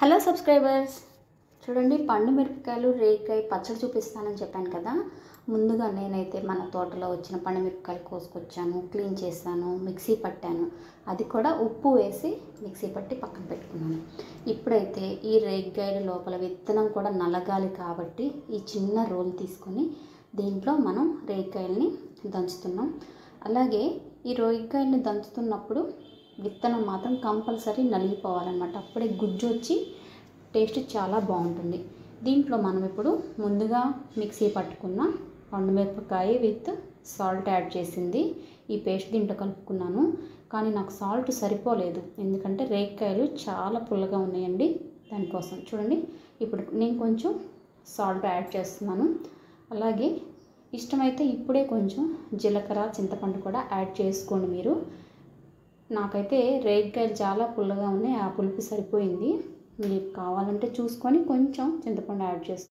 hello subscribers చూడండి పండు మిరపకాయలు రేకాయ పచ్చడి చూపిస్తానని చెప్పాను కదా ముందుగా నేనైతే మన తోటలో వచ్చిన పండు మిరపకాయలు కోసుకొచ్చాను క్లీన్ చేశాను మిక్సీ పట్టాను అది కూడా ఉప్పు వేసి మిక్సీ పట్టి పక్కన పెట్టుకున్నాను ఇప్పుడైతే ఈ రేగాయల లోపల విత్తనం కూడా నలగాలి కాబట్టి ఈ చిన్న రోల్ తీసుకొని దీంట్లో మనం రేగాయల్ని దంచుతున్నాం అలాగే ఈ రేగాయల్ని దంచుతున్నప్పుడు విత్తనం మాత్రం కంపల్సరీ నలిగిపోవాలన్నమాట అప్పుడే గుజ్జు వచ్చి టేస్ట్ చాలా బాగుంటుంది దీంట్లో మనం ఇప్పుడు ముందుగా మిక్సీ పట్టుకున్న పండుమిరపకాయ విత్ సాల్ట్ యాడ్ చేసింది ఈ పేస్ట్ దీంట్లో కలుపుకున్నాను కానీ నాకు సాల్ట్ సరిపోలేదు ఎందుకంటే రేక్కాయలు చాలా పుల్లగా ఉన్నాయండి దానికోసం చూడండి ఇప్పుడు నేను కొంచెం సాల్ట్ యాడ్ చేస్తున్నాను అలాగే ఇష్టమైతే ఇప్పుడే కొంచెం జీలకర్ర చింతపండు కూడా యాడ్ చేసుకోండి మీరు నాకైతే రేగ్గాయలు చాలా పుల్లగా ఉన్నాయి ఆ పులుపు సరిపోయింది మీకు కావాలంటే చూసుకొని కొంచెం చింతపండు యాడ్ చేస్తాను